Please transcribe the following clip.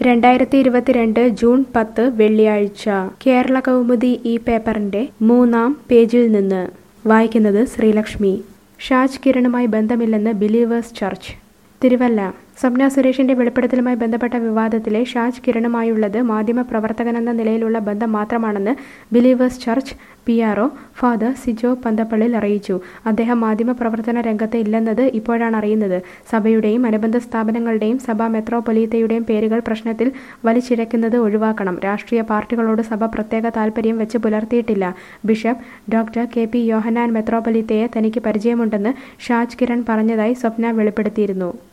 രണ്ടായിരത്തി ഇരുപത്തിരണ്ട് ജൂൺ പത്ത് വെള്ളിയാഴ്ച കേരള കൗമുദി ഈ പേപ്പറിന്റെ മൂന്നാം പേജിൽ നിന്ന് വായിക്കുന്നത് ശ്രീലക്ഷ്മി ഷാജ് കിരണുമായി ബന്ധമില്ലെന്ന് ബിലീവേഴ്സ് ചർച്ച് തിരുവല്ല സ്വപ്ന സുരേഷിന്റെ വെളിപ്പെടുത്തലുമായി ബന്ധപ്പെട്ട വിവാദത്തിലെ ഷാജ് കിരണുമായുള്ളത് മാധ്യമപ്രവർത്തകനെന്ന നിലയിലുള്ള ബന്ധം മാത്രമാണെന്ന് Believers Church P R O father Sijo Panthappallil അറിയിച്ചു അദ്ദേഹം മാധ്യമപ്രവർത്തന രംഗത്ത് ഇല്ലെന്നത് ഇപ്പോഴാണ് അറിയുന്നത് സഭയുടെയും അനുബന്ധ സ്ഥാപനങ്ങളുടെയും സഭാ മെത്രോപൊലീത്തയുടെയും പേരുകൾ പ്രശ്നത്തിൽ വലിച്ചിഴക്കുന്നത് ഒഴിവാക്കണം രാഷ്ട്രീയ പാർട്ടികളോട് സഭ പ്രത്യേക താൽപര്യം വെച്ച് പുലർത്തിയിട്ടില്ല bishop doctor K P Yohannan മെത്രോപൊലീത്തയെ തനിക്ക് പരിചയമുണ്ടെന്ന് ഷാജ് കിരൺ പറഞ്ഞതായി സ്വപ്ന വെളിപ്പെടുത്തിയിരുന്നു